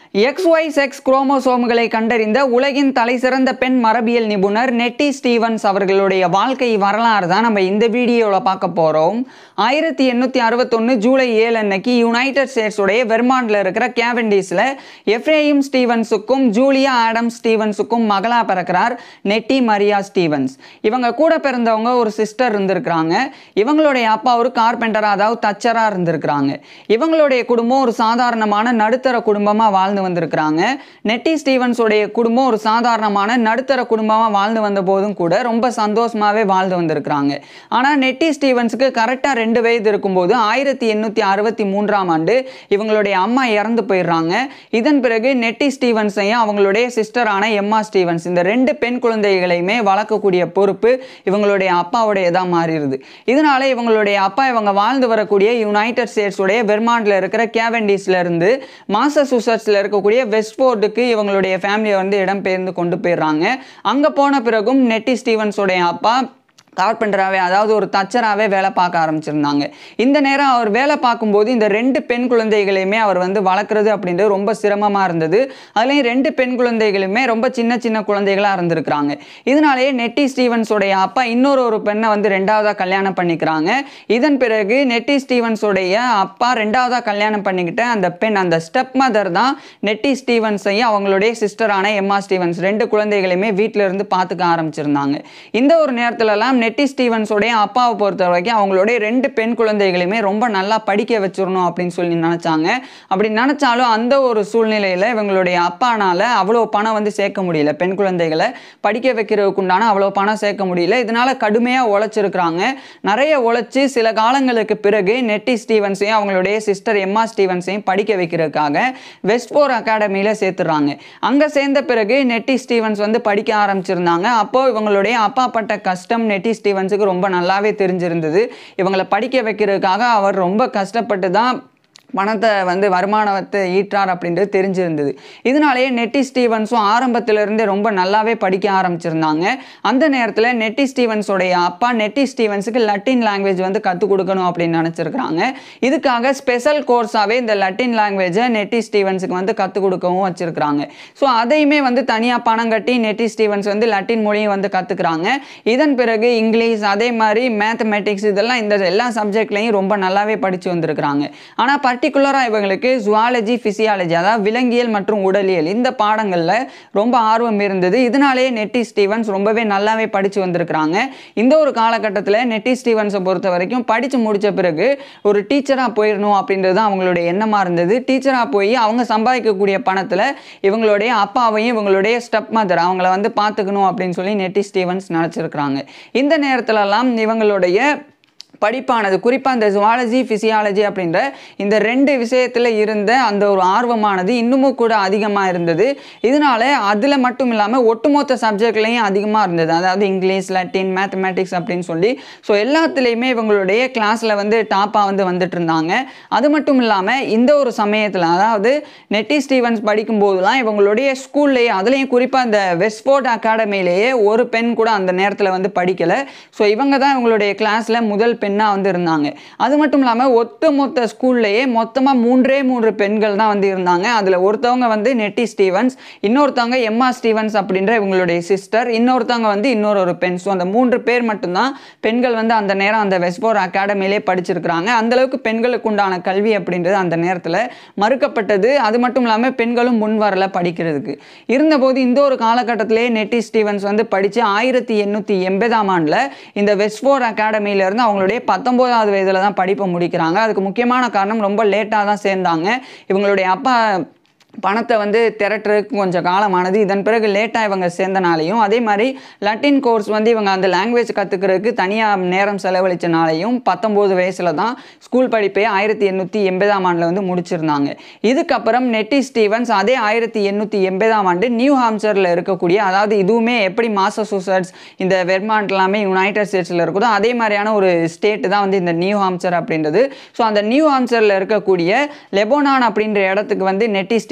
X Y sex குரோமோசோம்களை கண்டறிந்த உலகின் தலைசிறந்த பெண் மரபியல் நிபுணர் நெட்டி ஸ்டீவன்ஸ் அவர்களுடைய வாழ்க்கை வரலாறு தான் நம்ம இந்த வீடியோவில் பார்க்க போகிறோம் ஆயிரத்தி எண்ணூற்றி அறுபத்தொன்று ஜூலை ஏழு அன்னைக்கு யுனைடெட் ஸ்டேட்ஸுடைய வெர்மாண்டில் இருக்கிற கேவெண்டிஸில் எஃப்ரேயும் ஸ்டீவன்ஸுக்கும் ஜூலியா ஆடம் ஸ்டீவன்ஸுக்கும் மகளா பிறக்கிறார் நெட்டி மரியா ஸ்டீவன்ஸ் இவங்க கூட பிறந்தவங்க ஒரு சிஸ்டர் இருந்திருக்கிறாங்க இவங்களுடைய அப்பா ஒரு கார்பெண்டரா அதாவது தச்சராக இருந்திருக்கிறாங்க இவங்களுடைய குடும்பம் ஒரு சாதாரணமான நடுத்தர குடும்பமாக வாழ்ந்து வந்திருக்கிறாங்க நெட்டி ஸ்டீவன்ஸோடைய குடும்பம் ஒரு சாதாரணமான நடுத்தர குடும்பமாக வாழ்ந்து வந்த போதும் கூட ரொம்ப சந்தோஷமாகவே வாழ்ந்து வந்திருக்கிறாங்க ஆனால் நெட்டி ஸ்டீவன்ஸுக்கு கரெக்டாக ரெண்டு வயது இருக்கும்போது ஆயிரத்தி எண்ணூற்றி அறுபத்தி மூன்றாம் ஆண்டு இவங்களுடைய அம்மா இறந்து போயிடுறாங்க இதன் பிறகு நெட்டி ஸ்டீவன்ஸையும் அவங்களுடைய சிஸ்டரான எம்மா ஸ்டீவன்ஸ் இந்த ரெண்டு பெண் குழந்தைகளையுமே வளர்க்கக்கூடிய பொறுப்பு இவங்களுடைய அப்பாவுடையதாக மாறிடுது இதனால இவங்களுடைய அப்பா இவங்க வாழ்ந்து வரக்கூடிய யுனைடெட் ஸ்டேட்ஸுடைய வெர்மாண்டில் இருக்கிற கேவெண்டிஸ்ல இருந்து மாசசூசட்ஸில் இருக்கக்கூடிய வெஸ்ட்ஃபோர்டுக்கு இவங்களுடைய ஃபேமிலியை வந்து இடம்பெயர்ந்து கொண்டு போயிடுறாங்க அங்கே போன பிறகும் நெட்டி ஸ்டீவன்ஸோடைய அப்பா கார்பெண்டராகவே அதாவது ஒரு தச்சராகவே வேலை பார்க்க ஆரம்பிச்சிருந்தாங்க இந்த நேரம் அவர் வேலை பார்க்கும்போது இந்த ரெண்டு பெண் குழந்தைகளையுமே அவர் வந்து வளர்க்குறது அப்படின்றது ரொம்ப சிரமமாக இருந்தது அதுலேயும் ரெண்டு பெண் குழந்தைகளுமே ரொம்ப சின்ன சின்ன குழந்தைகளாக இருந்திருக்கிறாங்க இதனாலேயே நெட்டி ஸ்டீவன்ஸோடைய அப்பா இன்னொரு ஒரு பெண்ணை வந்து ரெண்டாவதாக கல்யாணம் பண்ணிக்கிறாங்க இதன் பிறகு நெட்டி ஸ்டீவன்ஸோடைய அப்பா ரெண்டாவதாக கல்யாணம் பண்ணிக்கிட்ட அந்த பெண் அந்த ஸ்டெப் மதர் தான் நெட்டி ஸ்டீவன்ஸையும் அவங்களுடைய சிஸ்டரான எம்மா ஸ்டீவன்ஸ் ரெண்டு குழந்தைகளையுமே வீட்டில இருந்து பார்த்துக்க ஆரம்பிச்சிருந்தாங்க இந்த ஒரு நேரத்துலலாம் நெட்டி ஸ்டீவன்ஸோடைய அப்பாவை பொறுத்த வரைக்கும் அவங்களுடைய ரெண்டு பெண் குழந்தைகளையுமே ரொம்ப நல்லா படிக்க வச்சிடணும் அப்படின்னு சொல்லி நினச்சாங்க அப்படி நினச்சாலும் அந்த ஒரு சூழ்நிலையில் இவங்களுடைய அப்பானால அவ்வளோ பணம் வந்து சேர்க்க முடியல பெண் குழந்தைகளை படிக்க வைக்கிறதுக்கு உண்டான அவ்வளோ பணம் சேர்க்க முடியல இதனால கடுமையாக உழைச்சிருக்கிறாங்க நிறைய உழைச்சி சில காலங்களுக்கு பிறகு நெட்டி ஸ்டீவன்ஸையும் அவங்களுடைய சிஸ்டர் எம்மா ஸ்டீவன்ஸையும் படிக்க வைக்கிறதுக்காக வெஸ்ட்போர் அகாடமியில் சேர்த்துறாங்க அங்கே சேர்ந்த பிறகு நெட்டி ஸ்டீவன்ஸ் வந்து படிக்க ஆரம்பிச்சிருந்தாங்க அப்போ இவங்களுடைய அப்பா பட்ட கஷ்டம் நெட்டி ஸ்டீவன்ஸுக்கு ரொம்ப நல்லாவே தெரிஞ்சிருந்தது இவங்களை படிக்க வைக்கிறதுக்காக அவர் ரொம்ப கஷ்டப்பட்டு தான் பணத்தை வந்து வருமானத்தை ஈற்றார் அப்படின்றது தெரிஞ்சிருந்தது இதனாலேயே நெட்டி ஸ்டீவன்ஸும் ஆரம்பத்திலிருந்தே ரொம்ப நல்லாவே படிக்க ஆரம்பிச்சிருந்தாங்க அந்த நேரத்தில் நெட்டி ஸ்டீவன்ஸோடைய அப்பா நெட்டி ஸ்டீவன்ஸுக்கு லட்டின் லாங்குவேஜ் வந்து கற்றுக் கொடுக்கணும் அப்படின்னு நினச்சிருக்கிறாங்க இதுக்காக ஸ்பெஷல் கோர்ஸாகவே இந்த லட்டின் லாங்குவேஜை நெட்டி ஸ்டீவன்ஸுக்கு வந்து கற்றுக் கொடுக்கவும் வச்சுருக்கிறாங்க ஸோ அதையுமே வந்து தனியாக பணம் கட்டி நெட்டி ஸ்டீவன்ஸ் வந்து லட்டின் மொழியும் வந்து கற்றுக்குறாங்க இதன் பிறகு இங்கிலீஷ் அதே மாதிரி மேத்தமெட்டிக்ஸ் இதெல்லாம் இந்த எல்லா சப்ஜெக்ட்லையும் ரொம்ப நல்லாவே படித்து வந்திருக்கிறாங்க ஆனால் பர்டிகுலராக இவங்களுக்கு ஜுவாலஜி ஃபிசியாலஜி அதாவது விலங்கியல் மற்றும் உடலியல் இந்த பாடங்களில் ரொம்ப ஆர்வம் இருந்தது இதனாலேயே நெட்டி ஸ்டீவன்ஸ் ரொம்பவே நல்லாவே படித்து வந்திருக்கிறாங்க இந்த ஒரு காலகட்டத்தில் நெட்டி ஸ்டீவன்ஸை பொறுத்த வரைக்கும் படித்து முடித்த பிறகு ஒரு டீச்சராக போயிடணும் அப்படின்றது தான் அவங்களுடைய எண்ணமாக இருந்தது டீச்சராக போய் அவங்க சம்பாதிக்கக்கூடிய பணத்தில் இவங்களுடைய அப்பாவையும் இவங்களுடைய ஸ்டெப் மதர் அவங்கள வந்து பார்த்துக்கணும் அப்படின்னு சொல்லி நெட்டி ஸ்டீவன்ஸ் நினச்சிருக்கிறாங்க இந்த நேரத்துலலாம் இவங்களுடைய படிப்பானது குறிப்பாக இந்த ஜுவாலஜி ஃபிசியாலஜி அப்படின்ற இந்த ரெண்டு விஷயத்தில் இருந்த அந்த ஒரு ஆர்வமானது இன்னமும் கூட அதிகமாக இருந்தது இதனால அதில் மட்டும் இல்லாமல் ஒட்டுமொத்த சப்ஜெக்ட்லையும் அதிகமாக இருந்தது அதாவது இங்கிலீஷ் லட்டின் மேத்தமேட்டிக்ஸ் அப்படின்னு சொல்லி ஸோ எல்லாத்துலேயுமே இவங்களுடைய கிளாஸில் வந்து டாப்பாக வந்து வந்துட்டு இருந்தாங்க அது மட்டும் இல்லாமல் இந்த ஒரு சமயத்தில் அதாவது நெட்டி ஸ்டீவன்ஸ் படிக்கும்போதெல்லாம் இவங்களுடைய ஸ்கூல்லேயே அதுலேயும் குறிப்பாக இந்த வெஸ்ட்ஃபோர்ட் அகாடமிலேயே ஒரு பெண் கூட அந்த நேரத்தில் வந்து படிக்கலை ஸோ இவங்க தான் இவங்களுடைய கிளாஸில் முதல் பெண்ணாக வந்து இருந்தாங்க அது மட்டும் இல்லாமல் ஒட்டு மொத்த ஸ்கூல்லையே மொத்தமாக மூன்றே மூன்று பெண்கள் தான் வந்து இருந்தாங்க அதில் ஒருத்தவங்க வந்து நெட்டி ஸ்டீவன்ஸ் இன்னொருத்தவங்க எம்மா ஸ்டீவன்ஸ் அப்படின்ற இவங்களுடைய சிஸ்டர் இன்னொருத்தவங்க வந்து இன்னொரு ஒரு பெண் ஸோ அந்த மூன்று பேர் மட்டும்தான் பெண்கள் வந்து அந்த நேரம் அந்த வெஸ்போர் அகாடமிலே படிச்சிருக்கிறாங்க அந்த அளவுக்கு பெண்களுக்கு உண்டான கல்வி அப்படின்றது அந்த நேரத்தில் மறுக்கப்பட்டது அது மட்டும் இல்லாமல் பெண்களும் முன் வரல படிக்கிறதுக்கு இருந்தபோது இந்த ஒரு காலகட்டத்திலே நெட்டி ஸ்டீவன்ஸ் வந்து படித்து ஆயிரத்தி எண்ணூற்றி எண்பதாம் ஆண்டில் இந்த வெஸ்ட்ஃபோர் அகாடமியிலேருந்து அவங்களுடைய பத்தொம்போதாவது வயதில் தான் படிப்பை முடிக்கிறாங்க அதுக்கு முக்கியமான காரணம் ரொம்ப லேட்டாக தான் சேர்ந்தாங்க இவங்களுடைய அப்பா பணத்தை வந்து திரட்டுறதுக்கு கொஞ்சம் காலமானது இதன் பிறகு லேட்டாக இவங்க சேர்ந்தனாலையும் அதே மாதிரி லட்டின் கோர்ஸ் வந்து இவங்க அந்த லாங்குவேஜ் கற்றுக்கிறதுக்கு தனியாக நேரம் செலவழிச்சனாலையும் பத்தொம்போது வயசில் தான் ஸ்கூல் படிப்பை ஆயிரத்தி எண்ணூற்றி எண்பதாம் ஆண்டில் வந்து முடிச்சிருந்தாங்க இதுக்கப்புறம் நெட்டி ஸ்டீவன்ஸ் அதே ஆயிரத்தி எண்ணூற்றி எண்பதாம் ஆண்டு நியூ ஹாம்சரில் இருக்கக்கூடிய அதாவது இதுவுமே எப்படி மாசசூசட்ஸ் இந்த வெர்மாண்ட் எல்லாமே யுனைடெட் ஸ்டேட்ஸில் இருக்குதோ அதே மாதிரியான ஒரு ஸ்டேட்டு தான் வந்து இந்த நியூ ஹாம்சர் அப்படின்றது ஸோ அந்த நியூ ஹாம்சரில் இருக்கக்கூடிய லெபோனான் அப்படின்ற இடத்துக்கு வந்து நெட்டி ஸ்டீவன்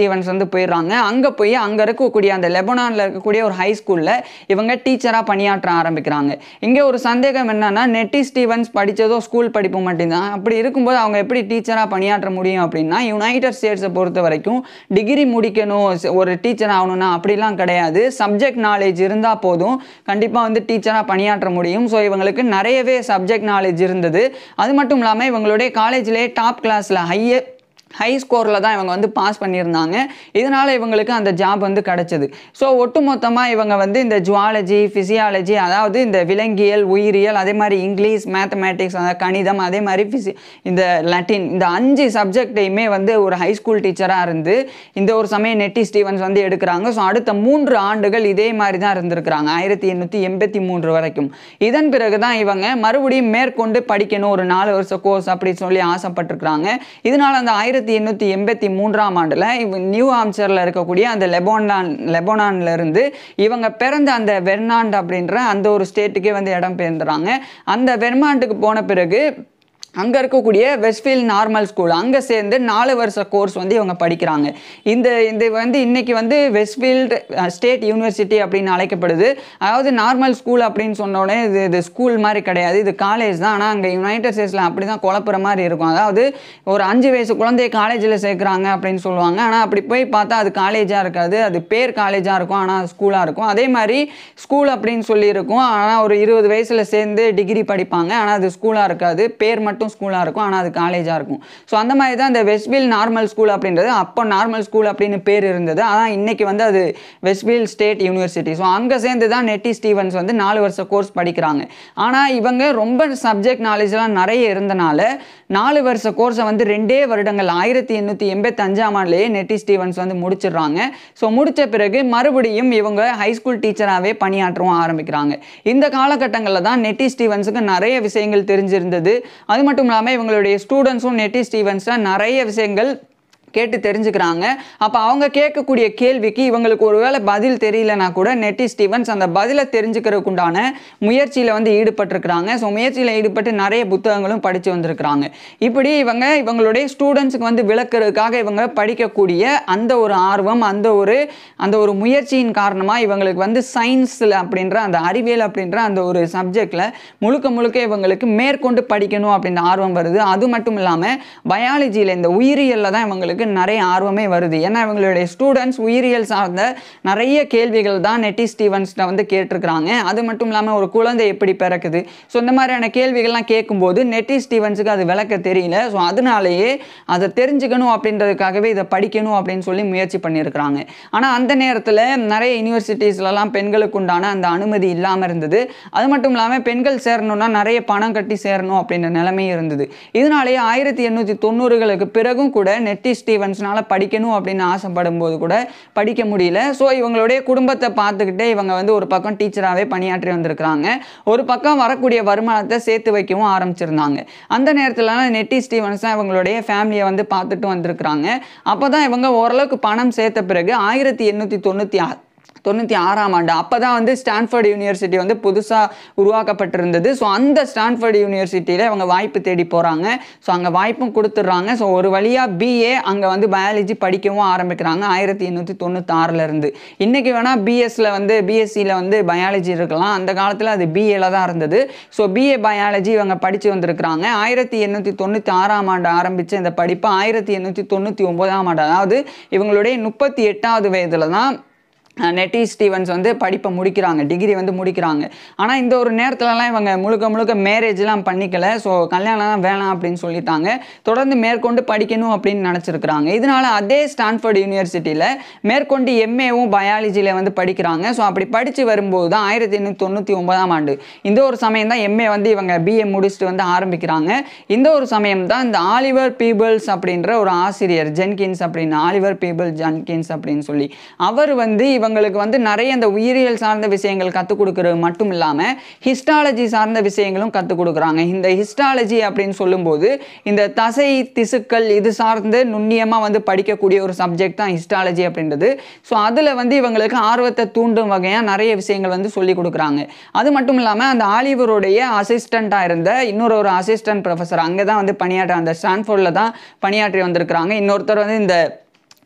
ஸ்டீவன்ஸ் வந்து போயிடுறாங்க அங்கே போய் அங்கே இருக்கக்கூடிய அந்த லெபனானில் இருக்கக்கூடிய ஒரு ஹை ஸ்கூலில் இவங்க டீச்சராக பணியாற்ற ஆரம்பிக்கிறாங்க இங்கே ஒரு சந்தேகம் என்னன்னா நெட்டி ஸ்டீவன்ஸ் படித்ததோ ஸ்கூல் படிப்பு மட்டும்தான் அப்படி இருக்கும்போது அவங்க எப்படி டீச்சராக பணியாற்ற முடியும் அப்படின்னா யுனைடெட் ஸ்டேட்ஸை பொறுத்த வரைக்கும் டிகிரி முடிக்கணும் ஸ்- ஒரு டீச்சர் ஆகணும்னா அப்படிலாம் கிடையாது சப்ஜெக்ட் நாலேஜ் இருந்தால் போதும் கண்டிப்பாக வந்து டீச்சராக பணியாற்ற முடியும் ஸோ இவங்களுக்கு நிறையவே சப்ஜெக்ட் நாலேஜ் இருந்தது அது மட்டும் இல்லாமல் இவங்களுடைய காலேஜ்லேயே டாப் கிளாஸில் ஹைய ஹை ஸ்கோரில் தான் இவங்க வந்து பாஸ் பண்ணியிருந்தாங்க இதனால் இவங்களுக்கு அந்த ஜாப் வந்து கிடச்சிது ஸோ ஒட்டுமொத்தமாக இவங்க வந்து இந்த ஜுவாலஜி ஃபிசியாலஜி அதாவது இந்த விலங்கியல் உயிரியல் அதே மாதிரி இங்கிலீஷ் மேத்தமேட்டிக்ஸ் அதாவது கணிதம் அதே மாதிரி ஃபிசி இந்த லட்டின் இந்த அஞ்சு சப்ஜெக்டையுமே வந்து ஒரு ஹை ஸ்கூல் டீச்சராக இருந்து இந்த ஒரு சமயம் நெட்டி ஸ்டீவன்ஸ் வந்து எடுக்கிறாங்க ஸோ அடுத்த மூன்று ஆண்டுகள் இதே மாதிரி தான் இருந்திருக்கிறாங்க ஆயிரத்தி எண்ணூற்றி எண்பத்தி மூன்று வரைக்கும் இதன் பிறகு தான் இவங்க மறுபடியும் மேற்கொண்டு படிக்கணும் ஒரு நாலு வருஷ கோர்ஸ் அப்படி சொல்லி ஆசைப்பட்டிருக்கிறாங்க இதனால் அந்த ஆயிரத்தி எண்ணூற்றி எண்பத்தி மூன்றாம் ஆண்டில் இவ நியூ ஆம்சரில் இருக்கக்கூடிய அந்த லெபோனான் லெபனான்ல இருந்து இவங்க பிறந்த அந்த வெர்னாண்ட் அப்படின்ற அந்த ஒரு ஸ்டேட்டுக்கே வந்து இடம் பெயர்ந்துறாங்க அந்த வெர்மாண்டுக்கு போன பிறகு அங்கே இருக்கக்கூடிய வெஸ்ட்ஃபீல்ட் நார்மல் ஸ்கூல் அங்கே சேர்ந்து நாலு வருஷ கோர்ஸ் வந்து இவங்க படிக்கிறாங்க இந்த இந்த வந்து இன்னைக்கு வந்து வெஸ்ட்ஃபீல்ட் ஸ்டேட் யூனிவர்சிட்டி அப்படின்னு அழைக்கப்படுது அதாவது நார்மல் ஸ்கூல் அப்படின்னு சொன்ன உடனே இது இது ஸ்கூல் மாதிரி கிடையாது இது காலேஜ் தான் ஆனால் அங்கே யுனைடெட் ஸ்டேட்ஸில் அப்படி தான் குழப்புற மாதிரி இருக்கும் அதாவது ஒரு அஞ்சு வயசு குழந்தைய காலேஜில் சேர்க்குறாங்க அப்படின்னு சொல்லுவாங்க ஆனால் அப்படி போய் பார்த்தா அது காலேஜாக இருக்காது அது பேர் காலேஜாக இருக்கும் ஆனால் ஸ்கூலாக இருக்கும் அதே மாதிரி ஸ்கூல் அப்படின்னு சொல்லி இருக்கும் ஆனால் ஒரு இருபது வயசில் சேர்ந்து டிகிரி படிப்பாங்க ஆனால் அது ஸ்கூலாக இருக்காது பேர் மட்டும் ஸ்கூலாக இருக்கும் ஆனால் அது காலேஜாக இருக்கும் ஸோ அந்த மாதிரி தான் இந்த வெஸ்ட்வில் நார்மல் ஸ்கூல் அப்படின்றது அப்போ நார்மல் ஸ்கூல் அப்படின்னு பேர் இருந்தது ஆனால் இன்னைக்கு வந்து அது வெஸ்ட்வில் ஸ்டேட் யூனிவர்சிட்டி ஸோ அங்கே சேர்ந்து தான் நெட்டி ஸ்டீவன்ஸ் வந்து நாலு வருஷ கோர்ஸ் படிக்கிறாங்க ஆனால் இவங்க ரொம்ப சப்ஜெக்ட் நாலேஜ்லாம் நிறைய இருந்தனால நாலு வருஷ கோர்ஸை வந்து ரெண்டே வருடங்கள் ஆயிரத்தி எண்ணூற்றி எண்பத்தஞ்சாம் ஆண்டுலேயே நெட்டி ஸ்டீவன்ஸ் வந்து முடிச்சிடுறாங்க ஸோ முடிச்ச பிறகு மறுபடியும் இவங்க ஹைஸ்கூல் டீச்சராகவே பணியாற்றவும் ஆரம்பிக்கிறாங்க இந்த காலகட்டங்களில் தான் நெட்டி ஸ்டீவன்ஸுக்கு நிறைய விஷயங்கள் தெரிஞ்சிருந்தது அது மட்டும் இல்லாமல் இவங்களுடைய ஸ்டூடெண்ட்ஸும் நெட்டி ஸ்டீவன்ஸில் நிறைய விஷயங்கள் கேட்டு தெரிஞ்சுக்கிறாங்க அப்போ அவங்க கேட்கக்கூடிய கேள்விக்கு இவங்களுக்கு ஒருவேளை பதில் தெரியலனா கூட நெட்டி ஸ்டீவன்ஸ் அந்த பதிலை தெரிஞ்சுக்கிறதுக்கு உண்டான முயற்சியில் வந்து ஈடுபட்டிருக்கிறாங்க ஸோ முயற்சியில் ஈடுபட்டு நிறைய புத்தகங்களும் படித்து வந்திருக்கிறாங்க இப்படி இவங்க இவங்களுடைய ஸ்டூடெண்ட்ஸுக்கு வந்து விளக்குறதுக்காக இவங்க படிக்கக்கூடிய அந்த ஒரு ஆர்வம் அந்த ஒரு அந்த ஒரு முயற்சியின் காரணமாக இவங்களுக்கு வந்து சயின்ஸில் அப்படின்ற அந்த அறிவியல் அப்படின்ற அந்த ஒரு சப்ஜெக்டில் முழுக்க முழுக்க இவங்களுக்கு மேற்கொண்டு படிக்கணும் அப்படின்ற ஆர்வம் வருது அது மட்டும் இல்லாமல் பயாலஜியில் இந்த உயிரியலில் தான் இவங்களுக்கு நிறைய ஆர்வமே வருது ஏன்னா இவங்களுடைய ஸ்டூடெண்ட்ஸ் உயிரியல் சார்ந்த நிறைய கேள்விகள் தான் நெட்டி ஸ்டீவன்ஸ்ட வந்து கேட்டிருக்கிறாங்க அது மட்டும் இல்லாமல் ஒரு குழந்தை எப்படி பிறக்குது ஸோ இந்த மாதிரியான கேள்விகள்லாம் கேட்கும்போது நெட்டி ஸ்டீவன்ஸுக்கு அது விளக்க தெரியல ஸோ அதனாலேயே அதை தெரிஞ்சுக்கணும் அப்படின்றதுக்காகவே இதை படிக்கணும் அப்படின்னு சொல்லி முயற்சி பண்ணியிருக்கிறாங்க ஆனால் அந்த நேரத்தில் நிறைய யூனிவர்சிட்டிஸ்லலாம் பெண்களுக்கு உண்டான அந்த அனுமதி இல்லாமல் இருந்தது அது மட்டும் இல்லாமல் பெண்கள் சேரணும்னா நிறைய பணம் கட்டி சேரணும் அப்படின்ற நிலைமை இருந்தது இதனாலேயே ஆயிரத்தி எண்ணூற்றி தொண்ணூறுகளுக்கு பிறகும் கூட நெட்டி ஸ்டீவன்ஸ்னால படிக்கணும் அப்படின்னு ஆசைப்படும் போது கூட படிக்க முடியல ஸோ இவங்களுடைய குடும்பத்தை பார்த்துக்கிட்டே இவங்க வந்து ஒரு பக்கம் டீச்சராகவே பணியாற்றி வந்திருக்கிறாங்க ஒரு பக்கம் வரக்கூடிய வருமானத்தை சேர்த்து வைக்கவும் ஆரம்பிச்சிருந்தாங்க அந்த நேரத்தில் நெட்டி ஸ்டீவன்ஸ் தான் இவங்களுடைய ஃபேமிலியை வந்து பார்த்துட்டு வந்திருக்கிறாங்க அப்போ தான் இவங்க ஓரளவுக்கு பணம் சேர்த்த பிறகு ஆயிரத்தி எண்ணூற்றி தொண்ணூற்றி ஆ தொண்ணூற்றி ஆறாம் ஆண்டு அப்போ தான் வந்து ஸ்டான்ஃபோர்ட் யூனிவர்சிட்டி வந்து புதுசாக உருவாக்கப்பட்டிருந்தது ஸோ அந்த ஸ்டான்ஃபோர்ட் யூனிவர்சிட்டியில் அவங்க வாய்ப்பு தேடி போகிறாங்க ஸோ அங்கே வாய்ப்பும் கொடுத்துட்றாங்க ஸோ ஒரு வழியாக பிஏ அங்கே வந்து பயாலஜி படிக்கவும் ஆரம்பிக்கிறாங்க ஆயிரத்தி எண்ணூற்றி தொண்ணூத்தாறுலேருந்து இன்றைக்கி வேணால் பிஎஸ்சில் வந்து பிஎஸ்சியில் வந்து பயாலஜி இருக்கலாம் அந்த காலத்தில் அது பிஏல தான் இருந்தது ஸோ பிஏ பயாலஜி இவங்க படித்து வந்திருக்கிறாங்க ஆயிரத்தி எண்ணூற்றி தொண்ணூற்றி ஆறாம் ஆண்டு ஆரம்பித்த இந்த படிப்பு ஆயிரத்தி எண்ணூற்றி தொண்ணூற்றி ஒம்போதாம் ஆண்டு அதாவது இவங்களுடைய முப்பத்தி எட்டாவது வயதில் தான் அஹ் நெட்டி ஸ்டீவன்ஸ் வந்து படிப்பை முடிக்கிறாங்க டிகிரி வந்து முடிக்கிறாங்க ஆனால் இந்த ஒரு நேரத்துலலாம் இவங்க முழுக்க முழுக்க மேரேஜ்லாம் பண்ணிக்கல ஸோ கல்யாணம்லாம் வேணாம் அப்படின்னு சொல்லிட்டாங்க தொடர்ந்து மேற்கொண்டு படிக்கணும் அப்படின்னு நினச்சிருக்கிறாங்க இதனால அதே ஸ்டான்ஃபோர்ட் யூனிவர்சிட்டியில் மேற்கொண்டு எம்ஏவும் பயாலஜியில் வந்து படிக்கிறாங்க ஸோ அப்படி படித்து வரும்போது தான் ஆயிரத்தி எண்ணூற்றி தொண்ணூற்றி ஒன்பதாம் ஆண்டு இந்த ஒரு சமயம் தான் எம்ஏ வந்து இவங்க பிஏ முடிச்சுட்டு வந்து ஆரம்பிக்கிறாங்க இந்த ஒரு சமயம் தான் இந்த ஆலிவர் பீபிள்ஸ் அப்படின்ற ஒரு ஆசிரியர் ஜென்கின்ஸ் அப்படின்னு ஆலிவர் பீபிள் ஜென்கின்ஸ் அப்படின்னு சொல்லி அவர் வந்து இவங்களுக்கு வந்து நிறைய இந்த உயிரியல் சார்ந்த விஷயங்கள் கற்றுக் கொடுக்கறது மட்டும் இல்லாமல் ஹிஸ்டாலஜி சார்ந்த விஷயங்களும் கற்றுக் கொடுக்குறாங்க இந்த ஹிஸ்டாலஜி அப்படின்னு சொல்லும்போது இந்த தசை திசுக்கள் இது சார்ந்து நுண்ணியமாக வந்து படிக்கக்கூடிய ஒரு சப்ஜெக்ட் தான் ஹிஸ்டாலஜி அப்படின்றது ஸோ அதில் வந்து இவங்களுக்கு ஆர்வத்தை தூண்டும் வகையாக நிறைய விஷயங்கள் வந்து சொல்லி கொடுக்குறாங்க அது மட்டும் இல்லாமல் அந்த ஆலிவருடைய அசிஸ்டண்ட்டாக இருந்த இன்னொரு ஒரு அசிஸ்டன்ட் ப்ரொஃபஸர் அங்கே தான் வந்து பணியாற்ற அந்த ஸ்டான்ஃபோர்டில் தான் பணியாற்றி வந்திருக்கிறாங்க இன்னொருத்தர் வந்து இந்த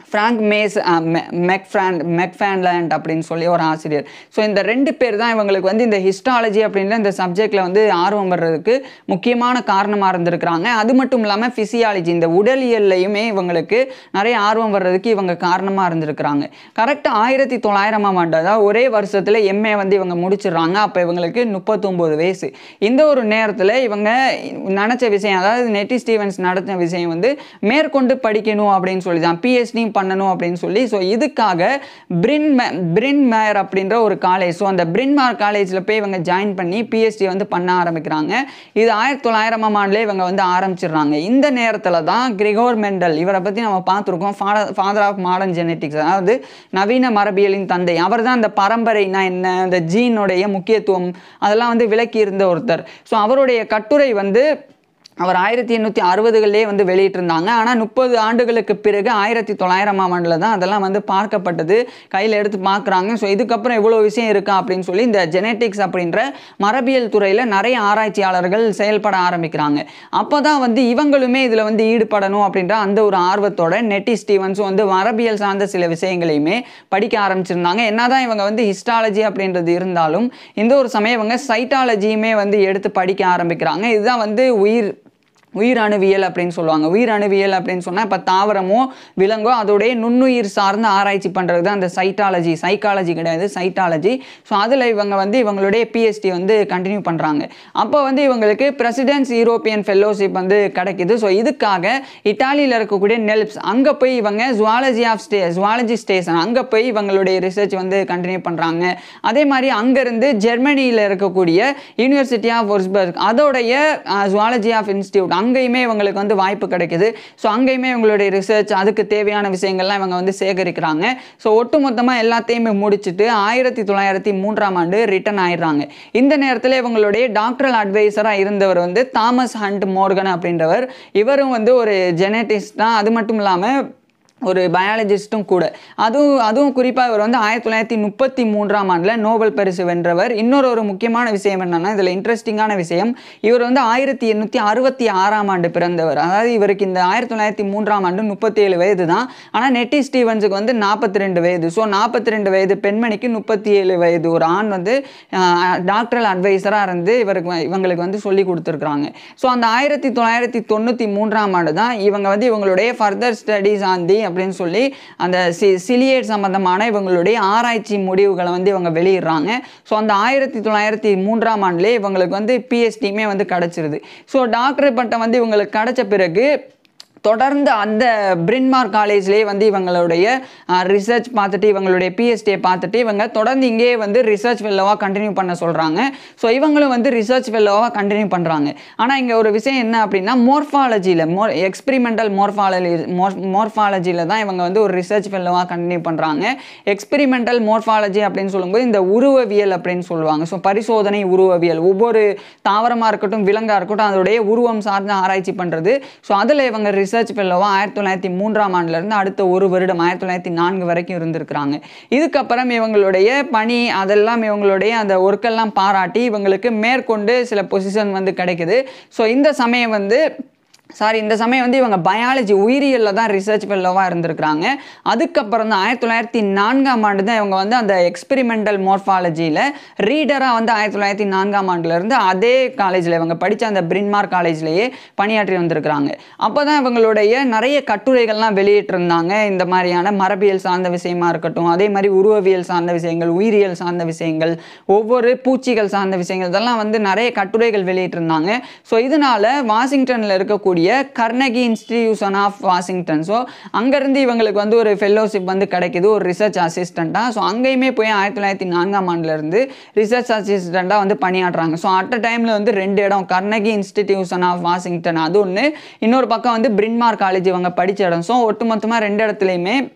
ஃப்ராங்க் மேஸ் மெக்ஃப்ராண்ட் மெக்ஃபேன்லேண்ட் அப்படின்னு சொல்லி ஒரு ஆசிரியர் ஸோ இந்த ரெண்டு பேர் தான் இவங்களுக்கு வந்து இந்த ஹிஸ்டாலஜி அப்படின்ற இந்த சப்ஜெக்டில் வந்து ஆர்வம் வர்றதுக்கு முக்கியமான காரணமாக இருந்திருக்கிறாங்க அது மட்டும் இல்லாமல் ஃபிசியாலஜி இந்த உடலியல்லையுமே இவங்களுக்கு நிறைய ஆர்வம் வர்றதுக்கு இவங்க காரணமாக இருந்திருக்கிறாங்க கரெக்டாக ஆயிரத்தி தொள்ளாயிரமாம் ஆண்டு அதாவது ஒரே வருஷத்தில் எம்ஏ வந்து இவங்க முடிச்சிடுறாங்க அப்போ இவங்களுக்கு முப்பத்தொம்போது வயசு இந்த ஒரு நேரத்தில் இவங்க நினச்ச விஷயம் அதாவது நெட்டி ஸ்டீவன்ஸ் நடத்தின விஷயம் வந்து மேற்கொண்டு படிக்கணும் அப்படின்னு சொல்லி தான் பிஹெச்டியும் பண்ணணும் அப்படின்னு சொல்லி ஸோ இதுக்காக பிரின் பிரின் மேயர் அப்படின்ற ஒரு காலேஜ் ஸோ அந்த பிரின்மார் காலேஜில் போய் இவங்க ஜாயின் பண்ணி பிஹெச்டி வந்து பண்ண ஆரம்பிக்கிறாங்க இது ஆயிரத்தி தொள்ளாயிரமாம் ஆண்டுலேயே இவங்க வந்து ஆரம்பிச்சிடுறாங்க இந்த நேரத்தில் தான் கிரிகோர் மெண்டல் இவரை பற்றி நம்ம பார்த்துருக்கோம் ஃபாதர் ஆஃப் மாடர்ன் ஜெனட்டிக்ஸ் அதாவது நவீன மரபியலின் தந்தை அவர் தான் அந்த பரம்பரைனா என்ன அந்த ஜீனுடைய முக்கியத்துவம் அதெல்லாம் வந்து விளக்கி இருந்த ஒருத்தர் ஸோ அவருடைய கட்டுரை வந்து அவர் ஆயிரத்தி எண்ணூற்றி அறுபதுகளிலே வந்து வெளியிட்டிருந்தாங்க ஆனால் முப்பது ஆண்டுகளுக்கு பிறகு ஆயிரத்தி தொள்ளாயிரமாம் ஆண்டில் தான் அதெல்லாம் வந்து பார்க்கப்பட்டது கையில் எடுத்து பார்க்குறாங்க ஸோ இதுக்கப்புறம் இவ்வளோ விஷயம் இருக்கா அப்படின்னு சொல்லி இந்த ஜெனட்டிக்ஸ் அப்படின்ற மரபியல் துறையில் நிறைய ஆராய்ச்சியாளர்கள் செயல்பட ஆரம்பிக்கிறாங்க அப்போ தான் வந்து இவங்களுமே இதில் வந்து ஈடுபடணும் அப்படின்ற அந்த ஒரு ஆர்வத்தோட நெட்டி ஸ்டீவன்ஸும் வந்து மரபியல் சார்ந்த சில விஷயங்களையுமே படிக்க ஆரம்பிச்சிருந்தாங்க என்னதான் இவங்க வந்து ஹிஸ்டாலஜி அப்படின்றது இருந்தாலும் இந்த ஒரு சமயம் இவங்க சைட்டாலஜியுமே வந்து எடுத்து படிக்க ஆரம்பிக்கிறாங்க இதுதான் வந்து உயிர் உயிர் அணுவியல் அப்படின்னு சொல்லுவாங்க உயிர் அணுவியல் அப்படின்னு சொன்னால் இப்போ தாவரமோ விலங்கோ அதோடைய நுண்ணுயிர் சார்ந்த ஆராய்ச்சி பண்ணுறது தான் அந்த சைட்டாலஜி சைக்காலஜி கிடையாது சைட்டாலஜி ஸோ அதில் இவங்க வந்து இவங்களுடைய பிஹெச்டி வந்து கண்டினியூ பண்ணுறாங்க அப்போ வந்து இவங்களுக்கு பிரசிடென்ட்ஸ் யூரோப்பியன் ஃபெல்லோஷிப் வந்து கிடைக்குது ஸோ இதுக்காக இட்டாலியில் இருக்கக்கூடிய நெல்ப்ஸ் அங்கே போய் இவங்க zoology of stay zoology station அங்கே போய் இவங்களுடைய ரிசர்ச் வந்து கண்டினியூ பண்ணுறாங்க அதே மாதிரி அங்கேருந்து ஜெர்மனியில் இருக்கக்கூடிய யூனிவர்சிட்டி ஆஃப் ஒர்ஸ்பர்க் அதோடைய ஜுவாலஜி ஆஃப் இன்ஸ்டியூட் அங்கேயுமே இவங்களுக்கு வந்து வாய்ப்பு கிடைக்குது ஸோ அங்கேயுமே இவங்களுடைய ரிசர்ச் அதுக்கு தேவையான விஷயங்கள்லாம் இவங்க வந்து சேகரிக்கிறாங்க ஸோ ஒட்டுமொத்தமாக எல்லாத்தையுமே முடிச்சுட்டு ஆயிரத்தி தொள்ளாயிரத்தி மூன்றாம் ஆண்டு ரிட்டர்ன் ஆயிடுறாங்க இந்த நேரத்தில் இவங்களுடைய டாக்டரல் அட்வைசராக இருந்தவர் வந்து தாமஸ் ஹண்ட் மோர்கன் அப்படின்றவர் இவரும் வந்து ஒரு ஜெனட்டிஸ்ட் தான் அது மட்டும் இல்லாமல் ஒரு பயாலஜிஸ்ட்டும் கூட அதுவும் அதுவும் குறிப்பாக இவர் வந்து ஆயிரத்தி தொள்ளாயிரத்தி முப்பத்தி மூன்றாம் ஆண்டில் நோபல் பரிசு வென்றவர் இன்னொரு ஒரு முக்கியமான விஷயம் என்னன்னா இதில் இன்ட்ரெஸ்டிங்கான விஷயம் இவர் வந்து ஆயிரத்தி எண்ணூற்றி அறுபத்தி ஆறாம் ஆண்டு பிறந்தவர் அதாவது இவருக்கு இந்த ஆயிரத்தி தொள்ளாயிரத்தி மூன்றாம் ஆண்டு முப்பத்தி ஏழு வயது தான் ஆனால் நெட்டி ஸ்டீவன்ஸுக்கு வந்து நாற்பத்தி ரெண்டு வயது ஸோ நாற்பத்தி ரெண்டு வயது பெண்மணிக்கு முப்பத்தி ஏழு வயது ஒரு ஆண் வந்து டாக்டரல் அட்வைசராக இருந்து இவருக்கு வ- இவங்களுக்கு வந்து சொல்லி கொடுத்துருக்குறாங்க ஸோ அந்த ஆயிரத்தி தொள்ளாயிரத்தி தொண்ணூற்றி மூன்றாம் ஆண்டு தான் இவங்க வந்து இவங்களுடைய ஃபர்தர் ஸ்டடீஸ் ஆன் தி அப்படின்னு சொல்லி அந்த சி சிலியேட் சம்பந்தமான இவங்களுடைய ஆராய்ச்சி முடிவுகளை வந்து இவங்க வெளியிடுறாங்க ஸோ அந்த ஆயிரத்தி தொள்ளாயிரத்தி மூன்றாம் ஆண்டுலேயே இவங்களுக்கு வந்து பிஎஸ்டியுமே வந்து கிடச்சிருது ஸோ டாக்டர் பட்டம் வந்து இவங்களுக்கு கிடைச்ச பிறகு தொடர்ந்து அந்த பிரின்மார் காலேஜ்லேயே வந்து இவங்களுடைய ரிசர்ச் பார்த்துட்டு இவங்களுடைய பிஎஸ்டியை பார்த்துட்டு இவங்க தொடர்ந்து இங்கேயே வந்து ரிசர்ச் ஃபெல்லோவாக கண்டினியூ பண்ண சொல்கிறாங்க ஸோ இவங்களும் வந்து ரிசர்ச் ஃபெல்லோவாக கண்டினியூ பண்ணுறாங்க ஆனால் இங்கே ஒரு விஷயம் என்ன அப்படின்னா மோர்ஃபாலஜியில் மோர் எக்ஸ்பிரிமெண்டல் மோர்ஃபாலஜி மோர்ஃபாலஜியில் தான் இவங்க வந்து ஒரு ரிசர்ச் ஃபெல்லோவாக கண்டினியூ பண்ணுறாங்க எக்ஸ்பிரிமெண்டல் மோர்ஃபாலஜி அப்படின்னு சொல்லும்போது இந்த உருவவியல் அப்படின்னு சொல்லுவாங்க ஸோ பரிசோதனை உருவவியல் ஒவ்வொரு தாவரமாக இருக்கட்டும் விலங்காக இருக்கட்டும் அதோடைய உருவம் சார்ந்த ஆராய்ச்சி பண்ணுறது ஸோ அதில் இவங்க ரிசர்ச் ஃபெல்லோவாக ஆயிரத்தி தொள்ளாயிரத்தி மூன்றாம் ஆண்டுலேருந்து அடுத்த ஒரு வருடம் ஆயிரத்தி தொள்ளாயிரத்தி நான்கு வரைக்கும் இருந்திருக்கிறாங்க இதுக்கப்புறம் இவங்களுடைய பணி அதெல்லாம் இவங்களுடைய அந்த ஒர்க்கெல்லாம் பாராட்டி இவங்களுக்கு மேற்கொண்டு சில பொசிஷன் வந்து கிடைக்குது ஸோ இந்த சமயம் வந்து சாரி இந்த சமயம் வந்து இவங்க பயாலஜி உயிரியலில் தான் ரிசர்ச் ஃபெல்லோவாக இருந்திருக்கிறாங்க அதுக்கப்புறம் தான் ஆயிரத்தி தொள்ளாயிரத்தி நான்காம் ஆண்டு தான் இவங்க வந்து அந்த எக்ஸ்பெரிமெண்டல் மோர்ஃபாலஜியில் ரீடராக வந்து ஆயிரத்தி தொள்ளாயிரத்தி நான்காம் ஆண்டுலேருந்து அதே காலேஜில் இவங்க படித்த அந்த பிரின்மார் காலேஜ்லேயே பணியாற்றி வந்திருக்கிறாங்க அப்போ தான் இவங்களுடைய நிறைய கட்டுரைகள்லாம் வெளியிட்டிருந்தாங்க இந்த மாதிரியான மரபியல் சார்ந்த விஷயமா இருக்கட்டும் அதே மாதிரி உருவவியல் சார்ந்த விஷயங்கள் உயிரியல் சார்ந்த விஷயங்கள் ஒவ்வொரு பூச்சிகள் சார்ந்த விஷயங்கள் இதெல்லாம் வந்து நிறைய கட்டுரைகள் வெளியிட்டிருந்தாங்க ஸோ இதனால வாஷிங்டனில் இருக்கக்கூடிய Carnegie institution of Washington so அங்கேருந்து இவங்களுக்கு வந்து ஒரு ஃபெல்லோஷிப் வந்து கிடைக்குது ஒரு ரிசர்ச் அசிஸ்டண்ட்டாக ஸோ அங்கேயுமே போய் ஆயிரத்தி தொள்ளாயிரத்தி நான்காம் ஆண்டுலேருந்து ரிசர்ச் அசிஸ்டண்ட்டாக வந்து பணியாற்றுறாங்க ஸோ அட் அ டைமில் வந்து ரெண்டு இடம் கர்னகி இன்ஸ்டிடியூஷன் ஆஃப் வாஷிங்டன் அது ஒன்று இன்னொரு பக்கம் வந்து பிரின்மார் காலேஜ் இவங்க படித்த இடம் ஸோ ஒட்டுமொத்தமாக ரெண்டு இடத்துலையுமே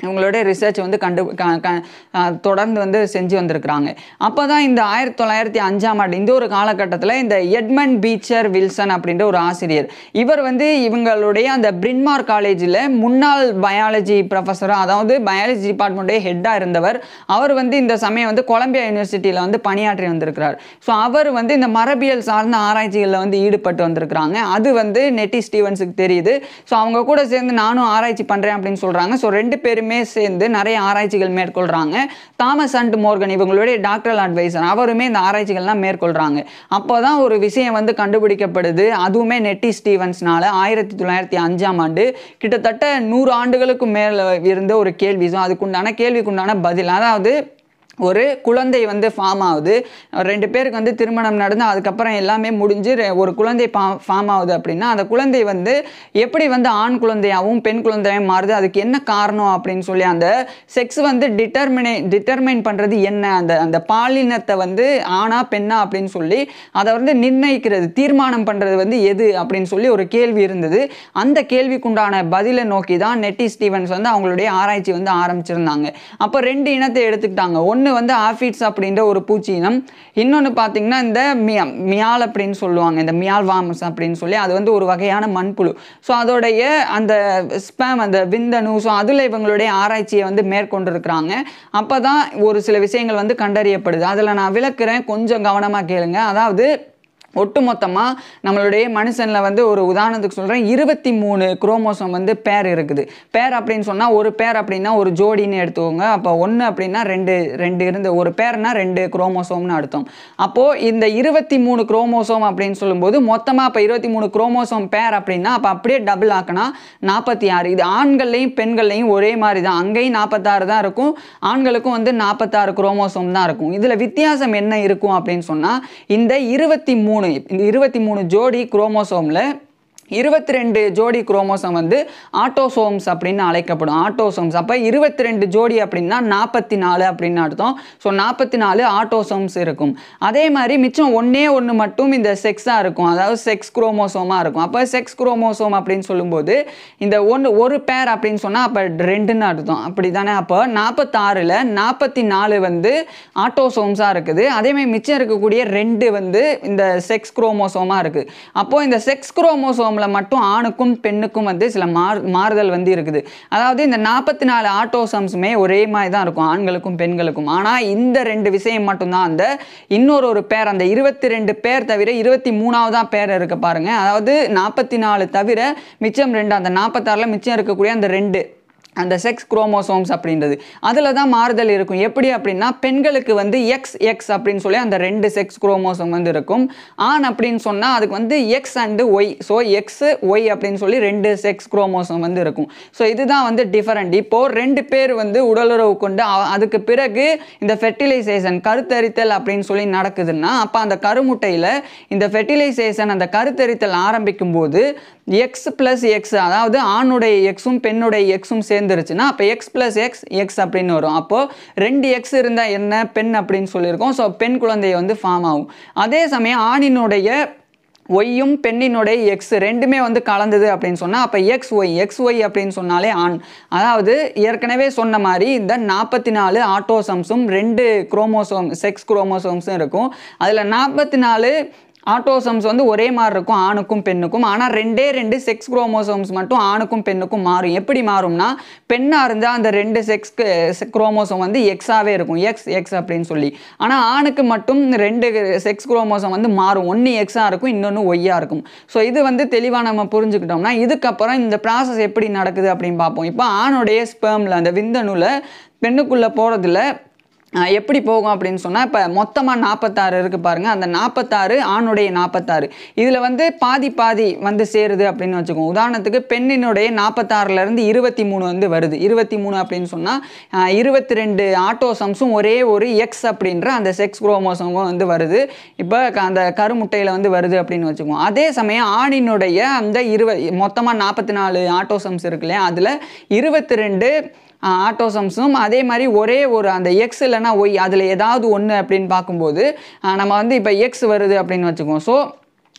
இவங்களோட ரிசர்ச் வந்து கண்டு க க அஹ் தொடர்ந்து வந்து செஞ்சு வந்திருக்கிறாங்க அப்போ தான் இந்த ஆயிரத்தி தொள்ளாயிரத்தி அஞ்சாம் ஆண்டு இந்த ஒரு காலகட்டத்தில் இந்த எட்மண்ட் பீச்சர் வில்சன் அப்படின்ற ஒரு ஆசிரியர் இவர் வந்து இவங்களுடைய அந்த பிரின்மார் காலேஜில் முன்னாள் பயாலஜி ப்ரொஃபஸராக அதாவது பயாலஜி டிபார்ட்மெண்ட்டே ஹெட்டாக இருந்தவர் அவர் வந்து இந்த சமயம் வந்து கொலம்பியா யூனிவர்சிட்டியில் வந்து பணியாற்றி வந்திருக்கிறார் ஸோ அவர் வந்து இந்த மரபியல் சார்ந்த ஆராய்ச்சிகளில் வந்து ஈடுபட்டு வந்திருக்கிறாங்க அது வந்து நெட்டி ஸ்டீவன்ஸுக்கு தெரியுது ஸோ அவங்க கூட சேர்ந்து நானும் ஆராய்ச்சி பண்ணுறேன் அப்படின்னு சொல்கிறாங்க ஸோ ரெண்டு பேருமே சேர்ந்து நிறைய ஆராய்ச்சிகள் மேற்கொள்கிறாங்க தாமஸ் அண்ட் மோர்கன் இவங்களுடைய டாக்டரல் அட்வைசர் அவருமே இந்த ஆராய்ச்சிகள்லாம் மேற்கொள்கிறாங்க அப்போ தான் ஒரு விஷயம் வந்து கண்டுபிடிக்கப்படுது அதுவுமே நெட்டி ஸ்டீவன்ஸ்னால ஆயிரத்தி தொள்ளாயிரத்தி அஞ்சாம் ஆண்டு கிட்டத்தட்ட நூறு ஆண்டுகளுக்கு மேலே இருந்த ஒரு கேள்வி ஸோ அதுக்குண்டான கேள்விக்குண்டான பதில் அதாவது ஒரு குழந்தை வந்து ஃபார்ம் ஆகுது ரெண்டு பேருக்கு வந்து திருமணம் நடந்து அதுக்கப்புறம் எல்லாமே முடிஞ்சு ரெ- ஒரு குழந்தை ஃபார்ம் ஆகுது அப்படின்னா அந்த குழந்தை வந்து எப்படி வந்து ஆண் குழந்தையாகவும் பெண் குழந்தையாகவும் மாறுது அதுக்கு என்ன காரணம் அப்படின்னு சொல்லி அந்த செக்ஸ் வந்து டிட்டர்மினே டிட்டர்மைன் பண்ணுறது என்ன அந்த அந்த பாலினத்தை வந்து ஆணா பெண்ணா அப்படின்னு சொல்லி அதை வந்து நிர்ணயிக்கிறது தீர்மானம் பண்ணுறது வந்து எது அப்படின்னு சொல்லி ஒரு கேள்வி இருந்தது அந்த கேள்விக்குண்டான பதிலை நோக்கி தான் நெட்டி ஸ்டீவன்ஸ் வந்து அவங்களுடைய ஆராய்ச்சி வந்து ஆரம்பிச்சிருந்தாங்க அப்போ ரெண்டு இனத்தை எடுத்துக்கிட்டாங்க ஒன்று வந்து ஆஃபிட்ஸ் அப்படின்ற ஒரு பூச்சி இனம் இன்னொன்று பார்த்தீங்கன்னா இந்த மியா மியால் அப்படின்னு சொல்லுவாங்க இந்த மியால் வாமஸ் அப்படின்னு சொல்லி அது வந்து ஒரு வகையான மண்புழு ஸோ அதோடைய அந்த ஸ்பேம் அந்த விந்தணு ஸோ அதில் இவங்களுடைய ஆராய்ச்சியை வந்து மேற்கொண்டிருக்கிறாங்க அப்போ தான் ஒரு சில விஷயங்கள் வந்து கண்டறியப்படுது அதில் நான் விளக்குறேன் கொஞ்சம் கவனமாக கேளுங்க அதாவது ஒட்டுமொத்தமாக நம்மளுடைய மனுஷனில் வந்து ஒரு உதாரணத்துக்கு சொல்கிறேன் இருபத்தி மூணு குரோமோசோம் வந்து பேர் இருக்குது பேர் அப்படின்னு சொன்னால் ஒரு பேர் அப்படின்னா ஒரு ஜோடின்னு எடுத்துக்கோங்க அப்போ ஒன்று அப்படின்னா ரெண்டு ரெண்டு இருந்து ஒரு பேர்னா ரெண்டு குரோமோசோம்னு அர்த்தம் அப்போது இந்த இருபத்தி மூணு குரோமோசோம் அப்படின்னு சொல்லும்போது மொத்தமாக இப்போ இருபத்தி மூணு குரோமோசோம் பேர் அப்படின்னா அப்போ அப்படியே டபுள் ஆக்கினா நாற்பத்தி ஆறு இது ஆண்கள்லையும் பெண்கள்லையும் ஒரே மாதிரி தான் அங்கேயும் நாற்பத்தாறு தான் இருக்கும் ஆண்களுக்கும் வந்து நாற்பத்தாறு குரோமோசோம் தான் இருக்கும் இதில் வித்தியாசம் என்ன இருக்கும் அப்படின்னு சொன்னால் இந்த இருபத்தி மூணு இந்த இருபத்தி மூணு ஜோடி குரோமோசோமில் இருபத்தி ரெண்டு ஜோடி குரோமோசோம் வந்து ஆட்டோசோம்ஸ் அப்படின்னு அழைக்கப்படும் ஆட்டோசோம்ஸ் அப்போ இருபத்தி ரெண்டு ஜோடி அப்படின்னா நாற்பத்தி நாலு அப்படின்னு அர்த்தம் ஸோ நாற்பத்தி நாலு ஆட்டோசோம்ஸ் இருக்கும் அதே மாதிரி மிச்சம் ஒன்றே ஒன்று மட்டும் இந்த செக்ஸாக இருக்கும் அதாவது செக்ஸ் குரோமோசோமாக இருக்கும் அப்போ செக்ஸ் குரோமோசோம் அப்படின்னு சொல்லும்போது இந்த ஒன்று ஒரு பேர் அப்படின்னு சொன்னால் அப்போ ரெண்டுன்னு அர்த்தம் அப்படி தானே அப்போ நாற்பத்தாறில் நாற்பத்தி நாலு வந்து ஆட்டோசோம்ஸாக இருக்குது அதேமாதிரி மிச்சம் இருக்கக்கூடிய ரெண்டு வந்து இந்த செக்ஸ் குரோமோசோமாக இருக்குது அப்போது இந்த செக்ஸ் குரோமோசோமில் மட்டும் ஆணுக்கும் பெண்ணுக்கும் வந்து சில மாறு மாறுதல் வந்து இருக்குது அதாவது இந்த நாற்பத்தி நாலு ஆட்டோசம்ஸுமே ஒரே மாதிரி தான் இருக்கும் ஆண்களுக்கும் பெண்களுக்கும் ஆனால் இந்த ரெண்டு விஷயம் மட்டும்தான் அந்த இன்னொரு ஒரு பேர் அந்த இருபத்தி ரெண்டு பேர் தவிர இருபத்தி மூணாவதாக பேர் இருக்கு பாருங்க அதாவது நாற்பத்தி நாலு தவிர மிச்சம் ரெண்டு அந்த நாற்பத்தாறில் மிச்சம் இருக்கக்கூடிய அந்த ரெண்டு அந்த செக்ஸ் குரோமோசோம்ஸ் அப்படின்றது அதில் தான் மாறுதல் இருக்கும் எப்படி அப்படின்னா பெண்களுக்கு வந்து எக்ஸ் எக்ஸ் அப்படின்னு சொல்லி அந்த ரெண்டு செக்ஸ் குரோமோசோம் வந்து இருக்கும் ஆண் அப்படின்னு சொன்னால் அதுக்கு வந்து X and Y so X Y அப்படின்னு சொல்லி ரெண்டு செக்ஸ் குரோமோசோம் வந்து இருக்கும் ஸோ இதுதான் வந்து டிஃபரெண்ட் இப்போது ரெண்டு பேர் வந்து உடலுறவு கொண்டு அ- அதுக்கு பிறகு இந்த ஃபெர்டிலைசேஷன் கருத்தரித்தல் அப்படின்னு சொல்லி நடக்குதுன்னா அப்போ அந்த கருமுட்டையில் இந்த ஃபெர்டிலைசேஷன் அந்த கருத்தரித்தல் ஆரம்பிக்கும் போது எக்ஸ் ப்ளஸ் எக்ஸ் அதாவது ஆணுடைய எக்ஸும் பெண்ணுடைய எக்ஸும் சேர்ந்துருச்சுன்னா அப்போ எக்ஸ் ப்ளஸ் எக்ஸ் எக்ஸ் அப்படின்னு வரும் அப்போது ரெண்டு எக்ஸ் இருந்தால் என்ன பெண் அப்படின்னு சொல்லியிருக்கோம் ஸோ பெண் குழந்தைய வந்து ஃபார்ம் ஆகும் அதே சமயம் ஆணினுடைய ஒய்யும் பெண்ணினுடைய எக்ஸ் ரெண்டுமே வந்து கலந்தது அப்படின்னு சொன்னால் அப்போ எக்ஸ் ஒய் எக்ஸ் ஒய் அப்படின்னு சொன்னாலே ஆண் அதாவது ஏற்கனவே சொன்ன மாதிரி இந்த நாற்பத்தி நாலு ஆட்டோசம்ஸும் ரெண்டு குரோமோசோம் செக்ஸ் குரோமோசோம்ஸும் இருக்கும் அதில் நாற்பத்தி நாலு ஆட்டோசம்ஸ் வந்து ஒரே மாதிரி இருக்கும் ஆணுக்கும் பெண்ணுக்கும் ஆனால் ரெண்டே ரெண்டு செக்ஸ் குரோமோசோம்ஸ் மட்டும் ஆணுக்கும் பெண்ணுக்கும் மாறும் எப்படி மாறும்னா பெண்ணாக இருந்தால் அந்த ரெண்டு செக்ஸ் குரோமோசோம் வந்து எக்ஸாகவே இருக்கும் எக்ஸ் எக்ஸ் அப்படின்னு சொல்லி ஆனால் ஆணுக்கு மட்டும் ரெண்டு செக்ஸ் குரோமோசோம் வந்து மாறும் ஒன்று எக்ஸாக இருக்கும் இன்னொன்று ஒய்யாக இருக்கும் ஸோ இது வந்து தெளிவாக நம்ம புரிஞ்சுக்கிட்டோம்னா இதுக்கப்புறம் இந்த ப்ராசஸ் எப்படி நடக்குது அப்படின்னு பார்ப்போம் இப்போ ஆணுடைய ஸ்பெர்மில் அந்த விந்தணுவில் பெண்ணுக்குள்ளே போகிறதுல ஆஹ் எப்படி போகும் அப்படின்னு சொன்னால் இப்போ மொத்தமாக நாற்பத்தாறு இருக்குது பாருங்கள் அந்த நாற்பத்தாறு ஆணுடைய நாற்பத்தாறு இதில் வந்து பாதி பாதி வந்து சேருது அப்படின்னு வச்சுக்கோங்க உதாரணத்துக்கு பெண்ணினுடைய நாற்பத்தாறுலேருந்து இருபத்தி மூணு வந்து வருது இருபத்தி மூணு அப்படின்னு சொன்னால் இருபத்தி ரெண்டு ஆட்டோசம்ஸும் ஒரே ஒரு எக்ஸ் அப்படின்ற அந்த செக்ஸ் குரோமோசமும் வந்து வருது இப்போ அந்த கருமுட்டையில் வந்து வருது அப்படின்னு வச்சுக்குவோம் அதே சமயம் ஆணினுடைய அந்த இருவ மொத்தமாக நாற்பத்தி நாலு ஆட்டோசம்ஸ் இருக்கு இல்லையா அதில் இருபத்தி ரெண்டு ஆட்டோசம்ஸும் அதே மாதிரி ஒரே ஒரு அந்த எக்ஸ் இல்லைன்னா ஒய் அதில் ஏதாவது ஒன்று அப்படின்னு பார்க்கும்போது ஆஹ் நம்ம வந்து இப்போ எக்ஸ் வருது அப்படின்னு வச்சுக்குவோம் ஸோ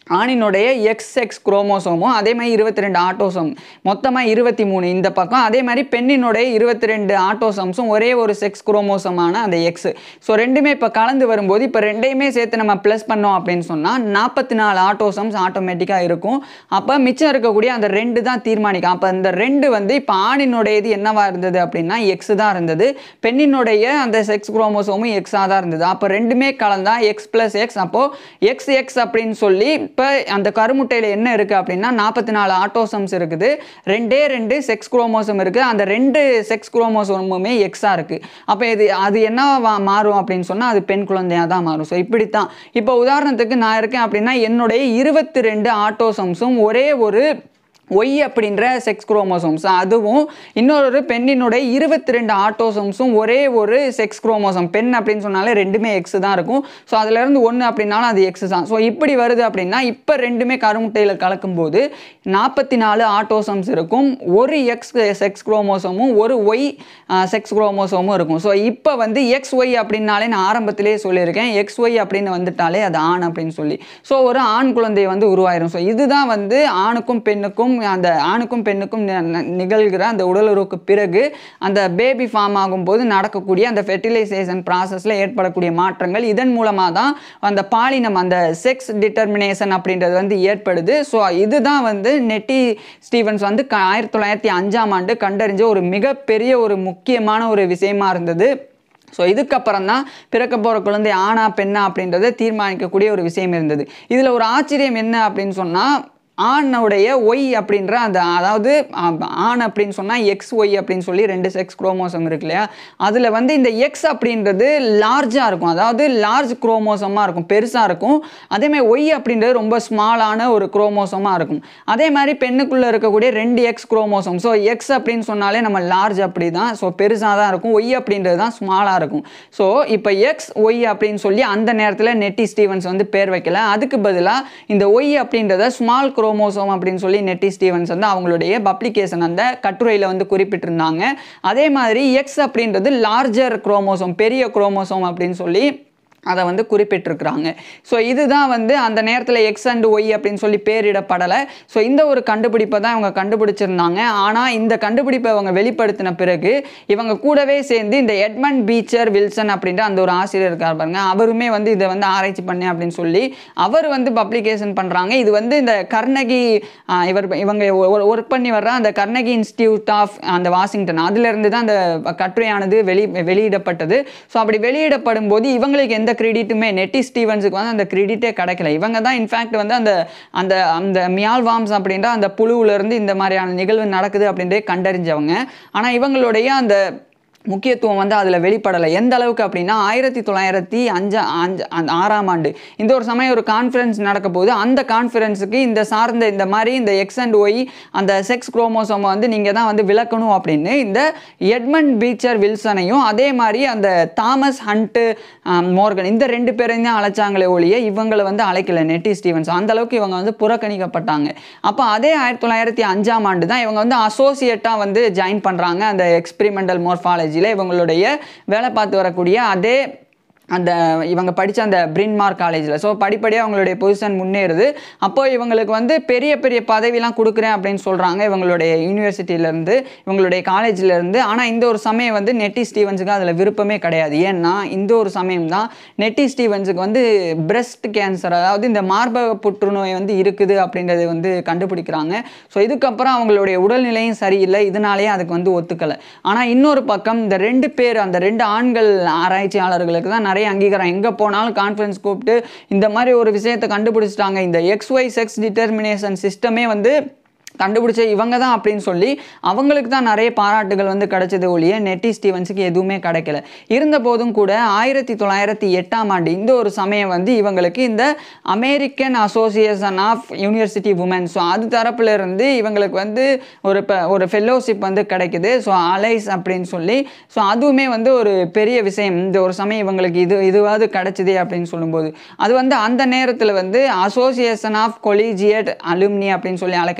ஆணினுடைய எக்ஸ் எக்ஸ் குரோமோசோமும் அதே மாதிரி இருபத்தி ரெண்டு ஆட்டோசோம் மொத்தமாக இருபத்தி மூணு இந்த பக்கம் அதே மாதிரி பெண்ணினுடைய இருபத்தி ரெண்டு ஆட்டோசம்ஸும் ஒரே ஒரு செக்ஸ் குரோமோசோமான அந்த எக்ஸ் ஸோ ரெண்டுமே இப்போ கலந்து வரும்போது இப்போ ரெண்டையுமே சேர்த்து நம்ம ப்ளஸ் பண்ணோம் அப்படின்னு சொன்னால் நாற்பத்தி நாலு ஆட்டோசம்ஸ் ஆட்டோமேட்டிக்காக இருக்கும் அப்போ மிச்சம் இருக்கக்கூடிய அந்த ரெண்டு தான் தீர்மானிக்கும் அப்போ அந்த ரெண்டு வந்து இப்போ ஆணினுடைய இது என்னவா இருந்தது அப்படின்னா எக்ஸ் தான் இருந்தது பெண்ணினுடைய அந்த செக்ஸ் குரோமோசோமும் எக்ஸாக தான் இருந்தது அப்போ ரெண்டுமே கலந்தா எக்ஸ் ப்ளஸ் எக்ஸ் அப்போது எக்ஸ் எக்ஸ் அப்படின்னு சொல்லி இப்போ அந்த கருமுட்டையில் என்ன இருக்குது அப்படின்னா நாற்பத்தி நாலு ஆட்டோசம்ஸ் இருக்குது ரெண்டே ரெண்டு செக்ஸ் குரோமோசோம் இருக்குது அந்த ரெண்டு செக்ஸ் குரோமோசோமுமே எக்ஸாக இருக்குது அப்போ இது அது என்ன மாறும் அப்படின்னு சொன்னால் அது பெண் குழந்தையாக தான் மாறும் ஸோ இப்படி தான் இப்போ உதாரணத்துக்கு நான் இருக்கேன் அப்படின்னா என்னுடைய இருபத்தி ரெண்டு ஆட்டோசம்ஸும் ஒரே ஒரு ஒய் அப்படின்ற செக்ஸ் குரோமோசோம்ஸ் அதுவும் இன்னொரு பெண்ணினுடைய இருபத்தி ரெண்டு ஆட்டோசோம்ஸும் ஒரே ஒரு செக்ஸ் குரோமோசோம் பெண் அப்படின்னு சொன்னாலே ரெண்டுமே எக்ஸ் தான் இருக்கும் ஸோ அதுலேருந்து ஒன்று அப்படின்னாலும் அது எக்ஸ் தான் ஸோ இப்படி வருது அப்படின்னா இப்போ ரெண்டுமே கருமுட்டையில் கலக்கும்போது நாற்பத்தி நாலு ஆட்டோசோம்ஸ் இருக்கும் ஒரு எக்ஸ் செக்ஸ் குரோமோசோமும் ஒரு ஒய் செக்ஸ் குரோமோசோமும் இருக்கும் ஸோ இப்போ வந்து எக்ஸ் ஒய் அப்படின்னாலே நான் ஆரம்பத்திலே சொல்லியிருக்கேன் எக்ஸ் ஒய் அப்படின்னு வந்துட்டாலே அது ஆண் அப்படின்னு சொல்லி ஸோ ஒரு ஆண் குழந்தை வந்து உருவாயிரும் ஸோ இதுதான் வந்து ஆணுக்கும் பெண்ணுக்கும் அந்த ஆணுக்கும் பெண்ணுக்கும் நி- நி- நிகழ்கிற அந்த உடலுறவுக்கு பிறகு அந்த பேபி ஃபார்ம் ஆகும்போது நடக்கக்கூடிய அந்த ஃபெர்டிலைசேஷன் ப்ராசஸில் ஏற்படக்கூடிய மாற்றங்கள் இதன் மூலமாக தான் அந்த பாலினம் அந்த செக்ஸ் டிட்டர்மினேஷன் அப்படின்றது வந்து ஏற்படுது ஸோ இதுதான் வந்து நெட்டி ஸ்டீவன்ஸ் வந்து க- ஆயிரத்தி தொள்ளாயிரத்தி அஞ்சாம் ஆண்டு கண்டறிஞ்ச ஒரு மிகப்பெரிய ஒரு முக்கியமான ஒரு விஷயமா இருந்தது ஸோ இதுக்கப்புறம் தான் பிறக்க போகிற குழந்தை ஆணா பெண்ணா அப்படின்றத தீர்மானிக்கக்கூடிய ஒரு விஷயம் இருந்தது இதில் ஒரு ஆச்சரியம் என்ன அப்படின்னு சொன்னால் ஆணுடைய ஒய் அப்படின்ற அந்த அதாவது ஆ- ஆண் அப்படின்னு சொன்னால் எக்ஸ் ஒய் அப்படின்னு சொல்லி ரெண்டு செக்ஸ் குரோமோசோம் இருக்கு இல்லையா அதில் வந்து இந்த எக்ஸ் அப்படின்றது லார்ஜாக இருக்கும் அதாவது லார்ஜ் குரோமோசோமாக இருக்கும் பெருசாக இருக்கும் அதேமாதிரி ஒய் அப்படின்றது ரொம்ப ஸ்மாலான ஒரு குரோமோசோமாக இருக்கும் அதே மாதிரி பெண்ணுக்குள்ளே இருக்கக்கூடிய ரெண்டு எக்ஸ் குரோமோசோம் ஸோ எக்ஸ் அப்படின்னு சொன்னாலே நம்ம லார்ஜ் அப்படி தான் ஸோ பெருசாக தான் இருக்கும் ஒய் அப்படின்றது தான் ஸ்மாலாக இருக்கும் ஸோ இப்போ எக்ஸ் ஒய் அப்படின்னு சொல்லி அந்த நேரத்தில் நெட்டி ஸ்டீவன்ஸ் வந்து பேர் வைக்கல அதுக்கு பதிலாக இந்த ஒய் அப்படின்றத ஸ்மால் குரோமோசோம் அப்படின்னு சொல்லி நெட்டி ஸ்டீவன்ஸ் வந்து அவங்களுடைய பப்ளிகேஷன் அந்த கட்டுரையில் வந்து குறிப்பிட்டிருந்தாங்க அதே மாதிரி எக்ஸ் அப்படின்றது லார்ஜர் குரோமோசோம் பெரிய குரோமோசோம் அப்படின்னு சொல்லி அதை வந்து குறிப்பிட்டிருக்கிறாங்க ஸோ இதுதான் வந்து அந்த நேரத்தில் எக்ஸ் அண்ட் ஒய் அப்படின்னு சொல்லி பேரிடப்படலை ஸோ இந்த ஒரு கண்டுபிடிப்பை தான் இவங்க கண்டுபிடிச்சிருந்தாங்க ஆனால் இந்த கண்டுபிடிப்பை அவங்க வெளிப்படுத்தின பிறகு இவங்க கூடவே சேர்ந்து இந்த எட்மண்ட் பீச்சர் வில்சன் அப்படின்ற அந்த ஒரு ஆசிரியர் இருக்கார் பாருங்க அவருமே வந்து இதை வந்து ஆராய்ச்சி பண்ணேன் அப்படின்னு சொல்லி அவர் வந்து பப்ளிகேஷன் பண்ணுறாங்க இது வந்து இந்த கர்ணகி ஆஹ், இவர் இவங்க ஒர்க் பண்ணி வர்ற அந்த கர்ணகி இன்ஸ்டிடியூட் ஆஃப் அந்த வாஷிங்டன் அதிலிருந்து தான் அந்த கட்டுரையானது வெளி வெளியிடப்பட்டது ஸோ அப்படி வெளியிடப்படும் போது இவங்களுக்கு எந்த கிரெடிட்டுமே நெட்டி ஸ்டீவன்ஸுக்கு வந்து அந்த கிரெடிட்டே கிடைக்கல இவங்க தான் இன்ஃபேக்ட் வந்து அந்த அந்த அந்த மியால் வாம்ஸ் அப்படின்ற அந்த புழுவுல இருந்து இந்த மாதிரியான நிகழ்வு நடக்குது அப்படின்றே கண்டறிஞ்சவங்க ஆனால் இவங்களுடைய அந்த முக்கியத்துவம் வந்து அதில் வெளிப்படலை எந்த அளவுக்கு அப்படின்னா ஆயிரத்தி தொள்ளாயிரத்தி அஞ்சு அஞ்சு அந்த ஆறாம் ஆண்டு இந்த ஒரு சமயம் ஒரு கான்ஃபரன்ஸ் நடக்க போது அந்த கான்ஃபரன்ஸுக்கு இந்த சார்ந்த இந்த மாதிரி இந்த எக்ஸ் அண்ட் ஒய் அந்த செக்ஸ் குரோமோசோமை வந்து நீங்கள் தான் வந்து விளக்கணும் அப்படின்னு இந்த எட்மண்ட் பீச்சர் வில்சனையும் அதே மாதிரி அந்த தாமஸ் ஹண்ட்டு மோர்கன் இந்த ரெண்டு பேரையும் தான் அழைச்சாங்களே ஒழிய இவங்களை வந்து அழைக்கல நெட்டி ஸ்டீவன்ஸ் அந்த அளவுக்கு இவங்க வந்து புறக்கணிக்கப்பட்டாங்க அப்போ அதே ஆயிரத்தி தொள்ளாயிரத்தி அஞ்சாம் ஆண்டு தான் இவங்க வந்து அசோசியேட்டாக வந்து ஜாயின் பண்ணுறாங்க அந்த எக்ஸ்பெரிமெண்டல் மோர்ஃபாலஜியில் இவங்களுடைய வேலை பார்த்து வரக்கூடிய அதே அந்த இவங்க படித்த அந்த பிரின்மார்க் காலேஜில் ஸோ படிப்படியாக அவங்களுடைய பொசிஷன் முன்னேறுது அப்போ இவங்களுக்கு வந்து பெரிய பெரிய பதவிலாம் கொடுக்குறேன் அப்படின்னு சொல்கிறாங்க இவங்களுடைய யூனிவர்சிட்டியிலேருந்து இவங்களுடைய காலேஜ்லேருந்து ஆனால் இந்த ஒரு சமயம் வந்து நெட்டி ஸ்டீவன்ஸுக்கு அதில் விருப்பமே கிடையாது ஏன்னா இந்த ஒரு சமயம் தான் நெட்டி ஸ்டீவன்ஸுக்கு வந்து பிரஸ்ட் கேன்சர் அதாவது இந்த மார்பக புற்றுநோய் வந்து இருக்குது அப்படின்றத வந்து கண்டுபிடிக்கிறாங்க ஸோ இதுக்கப்புறம் அவங்களுடைய உடல்நிலையும் சரியில்லை இதனாலேயே அதுக்கு வந்து ஒத்துக்கலை ஆனால் இன்னொரு பக்கம் இந்த ரெண்டு பேர் அந்த ரெண்டு ஆண்கள் ஆராய்ச்சியாளர்களுக்கு தான் நிறைய அங்கீகாரம் எங்கே போனாலும் கான்ஃபரன்ஸ் கூப்பிட்டு இந்த மாதிரி ஒரு விஷயத்தை கண்டுபிடிச்சிட்டாங்க இந்த எக்ஸ் ஒய் செக்ஸ் டிட்டர்மினேஷன் சிஸ்டமே வந்து கண்டுபிடிச்ச இவங்க தான் அப்படின்னு சொல்லி அவங்களுக்கு தான் நிறைய பாராட்டுகள் வந்து கிடைச்சது ஒழிய நெட்டி ஸ்டீவன்ஸுக்கு எதுவுமே கிடைக்கல இருந்த போதும் கூட ஆயிரத்தி தொள்ளாயிரத்தி எட்டாம் ஆண்டு இந்த ஒரு சமயம் வந்து இவங்களுக்கு இந்த American association of university women so அது தரப்புல இருந்து இவங்களுக்கு வந்து ஒரு ப- ஒரு ஃபெல்லோஷிப் வந்து கிடைக்குது ஸோ அலைஸ் அப்படின்னு சொல்லி ஸோ அதுவுமே வந்து ஒரு பெரிய விஷயம் இந்த ஒரு சமயம் இவங்களுக்கு இது இதுவாவது கிடைச்சதே அப்படின்னு சொல்லும்போது அது வந்து அந்த நேரத்தில் வந்து அசோசியேஷன் ஆஃப் கொலிஜியட் அலுமினி அப்படின்னு சொல்லி அழைக்கப்பட்டது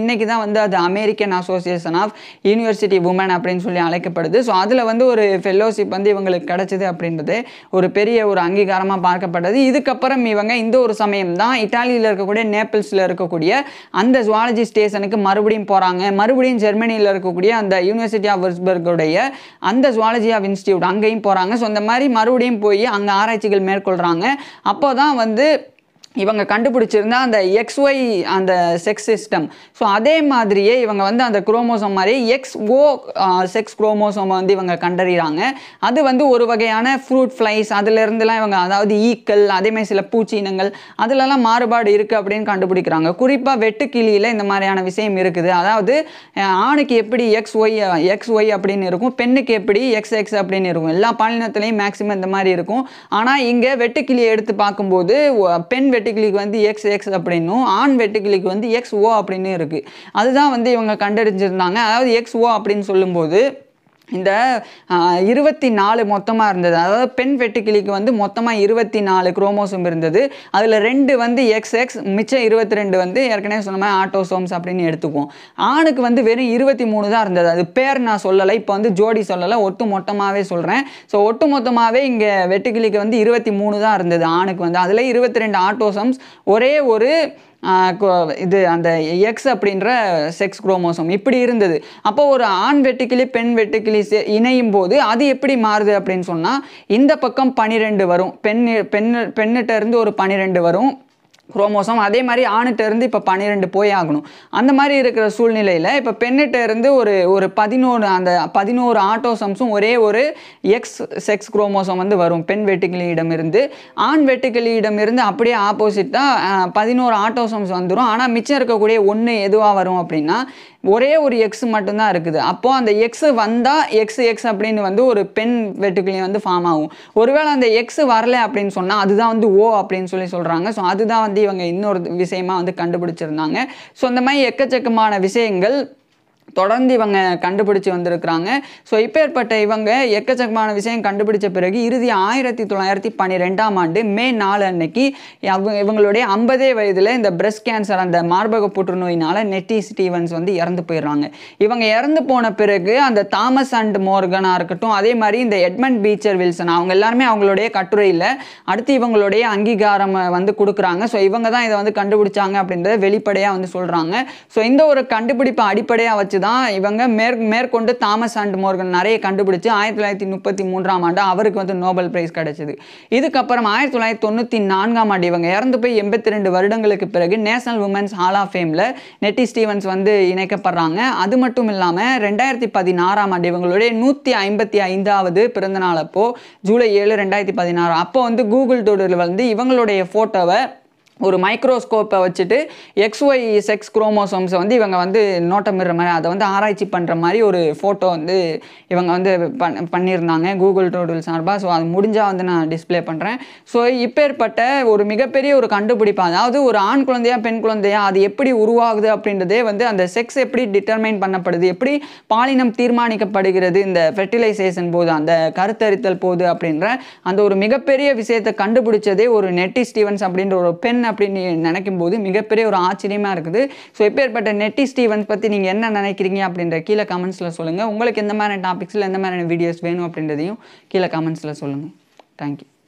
இன்னைக்கு தான் வந்து அது American association of university women அப்படின்னு சொல்லி அழைக்கப்படுது ஸோ அதில் வந்து ஒரு ஃபெல்லோஷிப் வந்து இவங்களுக்கு கிடைச்சது அப்படின்றது ஒரு பெரிய ஒரு அங்கீகாரமாக பார்க்கப்பட்டது இதுக்கப்புறம் இவங்க இந்த ஒரு சமயம் தான் இட்டாலியில் இருக்கக்கூடிய நேபிள்ஸில் இருக்கக்கூடிய அந்த ஜுவாலஜி ஸ்டேஷனுக்கு மறுபடியும் போகிறாங்க மறுபடியும் ஜெர்மனியில் இருக்கக்கூடிய அந்த யூனிவர்சிட்டி ஆஃப் விர்ஸ்பர்குடைய அந்த ஜுவாலஜி ஆஃப் இன்ஸ்டியூட் அங்கேயும் போகிறாங்க ஸோ இந்த மாதிரி மறுபடியும் போய் அங்கே ஆராய்ச்சிகள் மேற்கொள்கிறாங்க அப்போ தான் வந்து இவங்க கண்டுபிடிச்சிருந்தா அந்த XY அந்த செக்ஸ் சிஸ்டம் ஸோ அதே மாதிரியே இவங்க வந்து அந்த குரோமோசோம் மாதிரி எக்ஸ் ஓ செக்ஸ் குரோமோசோம் வந்து இவங்க கண்டறிகிறாங்க அது வந்து ஒரு வகையான ஃப்ரூட் ஃப்ளைஸ் அதுலேருந்துலாம் இவங்க அதாவது ஈக்கள் அதேமாதிரி சில பூச்சி இனங்கள் அதுலலாம் மாறுபாடு இருக்குது அப்படின்னு கண்டுபிடிக்கிறாங்க குறிப்பாக வெட்டுக்கிளியில் இந்த மாதிரியான விஷயம் இருக்குது அதாவது அஹ், ஆணுக்கு எப்படி எக்ஸ் ஒய் எக்ஸ் ஒய் அப்படின்னு இருக்கும் பெண்ணுக்கு எப்படி எக்ஸ் எக்ஸ் அப்படின்னு இருக்கும் எல்லா பாலினத்துலேயும் மேக்ஸிமம் இந்த மாதிரி இருக்கும் ஆனால் இங்கே வெட்டுக்கிளியை எடுத்து பார்க்கும்போது ஒ- பெண் வெட்டுக்கிளிக்கு வந்து எக்ஸ் எக்ஸ் அப்படின்னும் ஆண் வெட்டுக்கிளிக்கு வந்து எக்ஸ் ஓ அப்படின்னு இருக்குது அதுதான் வந்து இவங்க கண்டறிஞ்சிருந்தாங்க அதாவது எக்ஸ் ஓ அப்படின்னு சொல்லும்போது இந்த இருபத்தி நாலு மொத்தமாக இருந்தது அதாவது பெண் வெட்டுக்கிளிக்கு வந்து மொத்தமாக இருபத்தி நாலு குரோமோசோம் இருந்தது அதில் ரெண்டு வந்து எக்ஸ் எக்ஸ் மிச்சம் இருபத்தி ரெண்டு வந்து ஏற்கனவே சொன்ன மாதிரி ஆட்டோசோம்ஸ் அப்படின்னு எடுத்துக்குவோம் ஆணுக்கு வந்து வெறும் இருபத்தி மூணு தான் இருந்தது அது பேர் நான் சொல்லலை இப்போ வந்து ஜோடி சொல்லலை ஒட்டு மொத்தமாகவே சொல்கிறேன் ஸோ ஒட்டு மொத்தமாகவே இங்கே வெட்டுக்கிளிக்கு வந்து இருபத்தி மூணு தான் இருந்தது ஆணுக்கு வந்து அதில் இருபத்தி ரெண்டு ஆட்டோசம்ஸ் ஒரே ஒரு ஆஹ் கு- இது அந்த எக்ஸ் அப்படின்ற செக்ஸ் குரோமோசோம் இப்படி இருந்தது அப்போ ஒரு ஆண் வெட்டுக்கிளி பெண் வெட்டுக்கிளி சே- இணையும் போது அது எப்படி மாறுது அப்படின்னு சொன்னால் இந்த பக்கம் பனிரெண்டு வரும் பெண் பெண் பெண்ணிட்ட இருந்து ஒரு பனிரெண்டு வரும் குரோமோசோம் அதே மாதிரி ஆணுகிட்ட இருந்து இப்போ பன்னிரெண்டு போய் ஆகணும் அந்த மாதிரி இருக்கிற சூழ்நிலையில் இப்போ பெண்ணிட்ட இருந்து ஒரு ஒரு பதினோரு அந்த பதினோரு ஆட்டோசம்ஸும் ஒரே ஒரு எக்ஸ் செக்ஸ் குரோமோசோம் வந்து வரும் பெண் வெட்டுக்கிளியிடம் இருந்து ஆண் வெட்டுக்கிளியிடம் இருந்து அப்படியே ஆப்போசிட்டாக பதினோரு ஆட்டோசம்ஸ் வந்துடும் ஆனால் மிச்சம் இருக்கக்கூடிய ஒன்று எதுவாக வரும் அப்படின்னா ஒரே ஒரு எக்ஸ் மட்டும்தான் இருக்குது அப்போது அந்த எக்ஸ் வந்தால் எக்ஸ் எக்ஸ் அப்படின்னு வந்து ஒரு பெண் வெட்டுக்கிளி வந்து ஃபார்ம் ஆகும் ஒருவேளை அந்த எக்ஸ் வரல அப்படின்னு சொன்னால் அதுதான் வந்து ஓ அப்படின்னு சொல்லி சொல்கிறாங்க ஸோ அதுதான் வந்து இவங்க இன்னொரு விஷயமா வந்து கண்டுபிடிச்சிருந்தாங்க ஸோ அந்த மாதிரி எக்கச்சக்கமான விஷயங்கள் தொடர்ந்து இவங்க கண்டுபிடிச்சு வந்திருக்கிறாங்க ஸோ இப்பேற்பட்ட இவங்க எக்கச்சக்கமான விஷயம் கண்டுபிடிச்ச பிறகு இறுதி ஆயிரத்தி தொள்ளாயிரத்தி பன்னிரெண்டாம் ஆண்டு மே நாலு அன்னைக்கு அவங்க இவங்களுடைய ஐம்பதே வயதில் இந்த பிரஸ்ட் கேன்சர் அந்த மார்பக புற்றுநோயினால நெட்டி ஸ்டீவன்ஸ் வந்து இறந்து போயிடுறாங்க இவங்க இறந்து போன பிறகு அந்த தாமஸ் அண்ட் மோர்கனாக இருக்கட்டும் அதே மாதிரி இந்த எட்மண்ட் பீச்சர் வில்சன் அவங்க எல்லாருமே அவங்களுடைய கட்டுரையில் அடுத்து இவங்களுடைய அங்கீகாரம் வந்து கொடுக்குறாங்க ஸோ இவங்க தான் இதை வந்து கண்டுபிடிச்சாங்க அப்படின்றத வெளிப்படையாக வந்து சொல்கிறாங்க ஸோ இந்த ஒரு கண்டுபிடிப்பை அடிப்படையாக வச்சு தான் இவங்க மேற் மேற்கொண்டு தாமஸ் அண்ட் மோர்கன் நிறைய கண்டுபிடிச்சு ஆயிரத்தி தொள்ளாயிரத்தி முப்பத்தி மூன்றாம் ஆண்டு அவருக்கு வந்து நோபல் பிரைஸ் கிடைச்சது இதுக்கப்புறம் ஆயிரத்தி தொள்ளாயிரத்தி தொண்ணூற்றி நான்காம் ஆண்டு இவங்க இறந்து போய் எண்பத்தி ரெண்டு வருடங்களுக்கு பிறகு நேஷனல் உமன்ஸ் ஹால் ஆஃப் ஃபேமில் நெட்டி ஸ்டீவன்ஸ் வந்து இணைக்கப்படுறாங்க அது மட்டும் இல்லாமல் ரெண்டாயிரத்தி பதினாறாம் ஆண்டு இவங்களுடைய நூற்றி ஐம்பத்தி ஐந்தாவது பிறந்த நாள் அப்போ ஜூலை ஏழு ரெண்டாயிரத்தி பதினாறு அப்போ வந்து கூகுள் தொடரில் வந்து இவங்களுடைய ஃபோட்டோவை ஒரு மைக்ரோஸ்கோப்பை வச்சுட்டு எக்ஸ்ஒய் செக்ஸ் குரோமோசோம்ஸை வந்து இவங்க வந்து நோட்டமிடுற மாதிரி அதை வந்து ஆராய்ச்சி பண்ணுற மாதிரி ஒரு ஃபோட்டோ வந்து இவங்க வந்து பண் பண்ணியிருந்தாங்க கூகுள் டோடல் சார்பாக ஸோ அது முடிஞ்சால் வந்து நான் டிஸ்ப்ளே பண்ணுறேன் ஸோ இப்பேற்பட்ட ஒரு மிகப்பெரிய ஒரு கண்டுபிடிப்பு அதாவது ஒரு ஆண் குழந்தையா பெண் குழந்தையா அது எப்படி உருவாகுது அப்படின்றதே வந்து அந்த செக்ஸ் எப்படி டிட்டர்மைன் பண்ணப்படுது எப்படி பாலினம் தீர்மானிக்கப்படுகிறது இந்த ஃபெர்டிலைசேஷன் போது அந்த கருத்தரித்தல் போது அப்படின்ற அந்த ஒரு மிகப்பெரிய விஷயத்தை கண்டுபிடிச்சதே ஒரு நெட்டி ஸ்டீவன்ஸ் அப்படின்ற ஒரு பெண் அப்படின்னு நினைக்கும் போது மிகப்பெரிய ஒரு ஆச்சரியமாக இருக்குது ஸோ இப்பேற்பட்ட நெட்டி ஸ்டீவன்ஸ் பற்றி நீங்கள் என்ன நினைக்கிறீங்க அப்படின்ற கீழே கமெண்ட்ஸில் சொல்லுங்கள் உங்களுக்கு எந்த மாதிரி டாபிக்ஸில் எந்த மாதிரியான வீடியோஸ் வேணும் அப்படின்றதையும் கீழே கமெண்ட்ஸில் சொல்லுங்கள் தேங்க்யூ